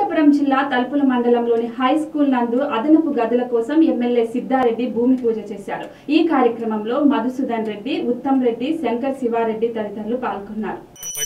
అనంతపురం జిల్లా తలుపుల మండలంలోని హై స్కూల్ నందు అదనపు గదుల కోసం ఎమ్మెల్యే సిద్ధారెడ్డి భూమి పూజ చేశారు ఈ కార్యక్రమంలో మధుసూదన్ రెడ్డి ఉత్తమ్ రెడ్డి శంకర్ శివారెడ్డి తదితరులు పాల్గొన్నారు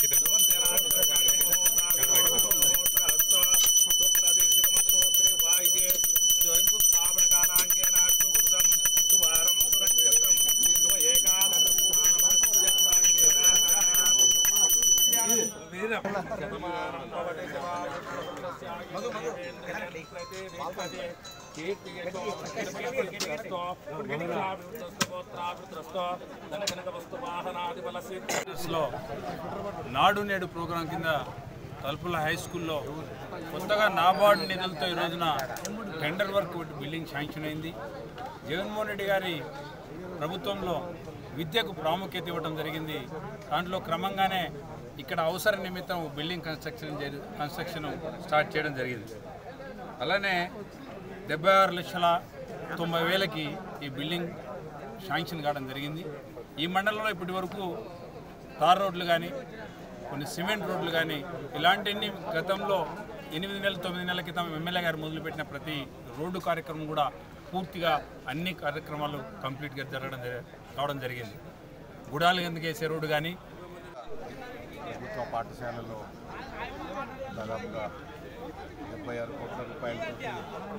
లో నాడు నేడు ప్రోగ్రాం కింద తలుపుల హై స్కూల్లో కొత్తగా నాబార్డు నిధులతో ఈ రోజున టెండర్ వర్క్ ఒకటి బిల్డింగ్ శాంక్షన్ అయింది జగన్మోహన్ రెడ్డి గారి ప్రభుత్వంలో విద్యకు ప్రాముఖ్యత ఇవ్వడం జరిగింది దాంట్లో క్రమంగానే ఇక్కడ అవసర నిమిత్తం బిల్డింగ్ కన్స్ట్రక్షన్ జరి- కన్స్ట్రక్షన్ స్టార్ట్ చేయడం జరిగింది అలానే డెబ్బై ఆరు లక్షల తొంభై వేలకి ఈ బిల్డింగ్ శాంక్షన్ కావడం జరిగింది ఈ మండలంలో ఇప్పటి వరకు తార్ రోడ్లు కానీ కొన్ని సిమెంట్ రోడ్లు కానీ ఇలాంటివన్నీ గతంలో ఎనిమిది నెలలు తొమ్మిది నెలల క్రితం ఎమ్మెల్యే గారు మొదలుపెట్టిన ప్రతి రోడ్డు కార్యక్రమం కూడా పూర్తిగా అన్ని కార్యక్రమాలు కంప్లీట్గా జరగడం జరి- కావడం జరిగింది గుడాలు కిందకి వేసే రోడ్డు కానీ ప్రభుత్వ పాఠశాలలో దాదాపుగా డెబ్బై ఆరు కోట్ల రూపాయలతో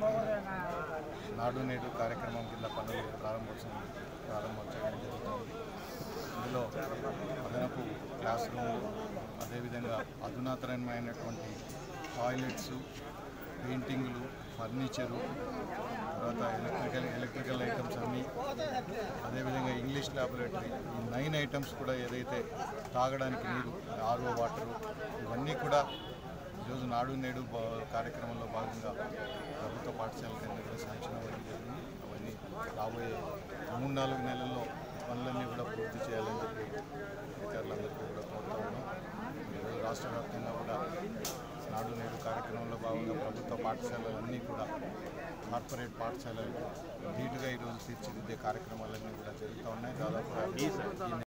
నాడు నేడు కార్యక్రమం కింద పనులు ప్రారంభోత్సవం ప్రారంభోత్సవం జరుగుతుంది ఇందులో అదనపు క్లాస్ రూమ్లు అదేవిధంగా అధునాతనమైనటువంటి టాయిలెట్స్ పెయింటింగ్లు ఫర్నిచరు తర్వాత ఎలక్ట్రికల్ ఎలక్ట్రికల్ ఐటమ్స్ అన్నీ అదేవిధంగా ఇంగ్లీష్ ల్యాబొరేటరీ ఈ నైన్ ఐటమ్స్ కూడా ఏదైతే తాగడానికి నీరు ఆర్ఓ వాటరు ఇవన్నీ కూడా ఈరోజు నాడు నేడు బా- కార్యక్రమంలో భాగంగా ప్రభుత్వ పాఠశాల కింద కూడా శాంక్షన్ అవ్వడం జరిగింది అవన్నీ రాబోయే మూడు నాలుగు నెలల్లో పనులన్నీ కూడా పూర్తి చేయాలని చెప్పి అధికారులందరికీ కూడా కోరుతా ఉన్నాం ఈరోజు రాష్ట్ర వ్యాప్తంగా కూడా నాడు నేడు కార్యక్రమంలో భాగంగా ప్రభుత్వ పాఠశాలలన్నీ కూడా కార్పొరేట్ పాఠశాలలు నీట్గా ఈరోజు తీర్చిదిద్దే కార్యక్రమాలన్నీ కూడా జరుగుతూ ఉన్నాయి దాదాపు ఈ